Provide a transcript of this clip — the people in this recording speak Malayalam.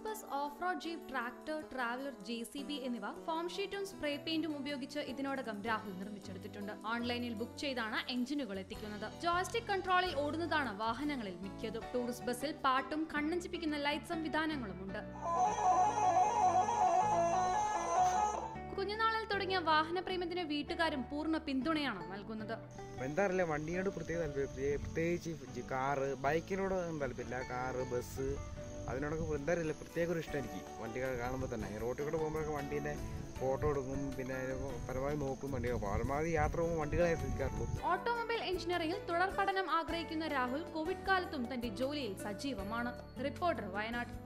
bus off road jeep tractor traveller J C B എന്നിവ ഫോം ഷീറ്റും സ്പ്രേ പെയിന്റും ഉപയോഗിച്ച് ഇതിനോടകം രാഹുൽ നിർമ്മിച്ചെടുത്തിട്ടുണ്ട് ഓൺലൈനിൽ ബുക്ക് ചെയ്താണ് എഞ്ചിനുകൾ എത്തിക്കുന്നത് ജോയ്സ്റ്റിക് കൺട്രോളിൽ ഓടുന്നതാണ് വാഹനങ്ങളിൽ മിക്കതും ടൂറിസ്റ്റ് ബസ്സിൽ പാട്ടും കണ്ണഞ്ചിപ്പിക്കുന്ന ലൈറ്റ് സംവിധാനങ്ങളുമുണ്ട് കുഞ്ഞുനാളിൽ തുടങ്ങിയ വാഹനപ്രേമത്തിന് വീട്ടുകാരും പൂർണ്ണ പിന്തുണയാണ് നൽകുന്നത് അപ്പൊ എന്താ അറിയില്ല വണ്ടിയോട് പ്രത്യേക താല്പര്യം പ്രത്യേക- പ്രത്യേകിച്ച് ഈ കാറ് ബൈക്കിനോട് ഒന്നും താല്പര്യമില്ല കാറ് ബസ് അതിനോടൊക്കെ എന്താ അറിയില്ല പ്രത്യേക ഒരു ഇഷ്ടം എനിക്ക് വണ്ടികൾ കാണുമ്പോൾ തന്നെ ഈ റോട്ടിൽ കൂടെ പോകുമ്പോഴൊക്കെ വണ്ടീൻ്റെ ഫോട്ടോ എടുക്കും പിന്നെ അതിനെ പരമാവധി നോക്കും വണ്ടി പരമാവധി യാത്ര പോകുമ്പോൾ വണ്ടികളെ ശ്രദ്ധിക്കാറുള്ളൂ ഓട്ടോമൊബൈൽ എഞ്ചിനീയറിംഗിൽ തുടർ പഠനം ആഗ്രഹിക്കുന്ന രാഹുൽ കോവിഡ് കാലത്തും തന്റെ ജോലിയിൽ സജീവമാണ് റിപ്പോർട്ടർ വയനാട്